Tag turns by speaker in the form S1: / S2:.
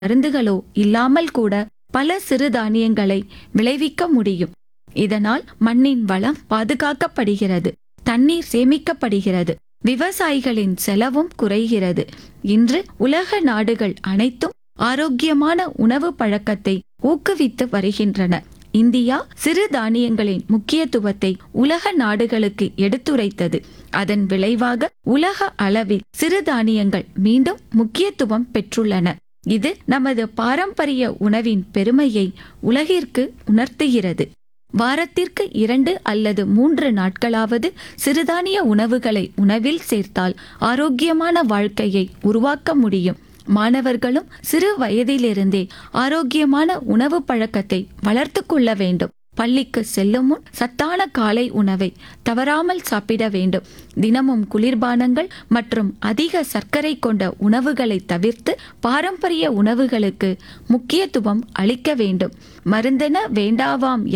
S1: மருந்துகளோ இல்லாமல் கூட பல சிறுதானியங்களை விளைவிக்க முடியும் இதனால் மண்ணின் வளம் பாதுகாக்கப்படுகிறது தண்ணீர் சேமிக்கப்படுகிறது விவசாயிகளின் செலவும் குறைகிறது இன்று உலக நாடுகள் அனைத்தும் ஆரோக்கியமான உணவு பழக்கத்தை ஊக்குவித்து வருகின்றன இந்தியா சிறு தானியங்களின் முக்கியத்துவத்தை உலக நாடுகளுக்கு எடுத்துரைத்தது அதன் விளைவாக உலக அளவில் சிறுதானியங்கள் மீண்டும் முக்கியத்துவம் பெற்றுள்ளன இது நமது பாரம்பரிய உணவின் பெருமையை உலகிற்கு உணர்த்துகிறது வாரத்திற்கு இரண்டு அல்லது மூன்று நாட்களாவது சிறுதானிய உணவுகளை உணவில் சேர்த்தால் ஆரோக்கியமான வாழ்க்கையை உருவாக்க முடியும் மாணவர்களும் சிறு வயதிலிருந்தே ஆரோக்கியமான உணவு பழக்கத்தை வளர்த்து கொள்ள வேண்டும் பள்ளிக்கு செல்லும் முன் சத்தான காலை உணவை தவறாமல் சாப்பிட வேண்டும் தினமும் குளிர்பானங்கள் மற்றும் அதிக சர்க்கரை கொண்ட உணவுகளை தவிர்த்து பாரம்பரிய உணவுகளுக்கு முக்கியத்துவம் அளிக்க வேண்டும் மருந்தென வேண்டாவாம்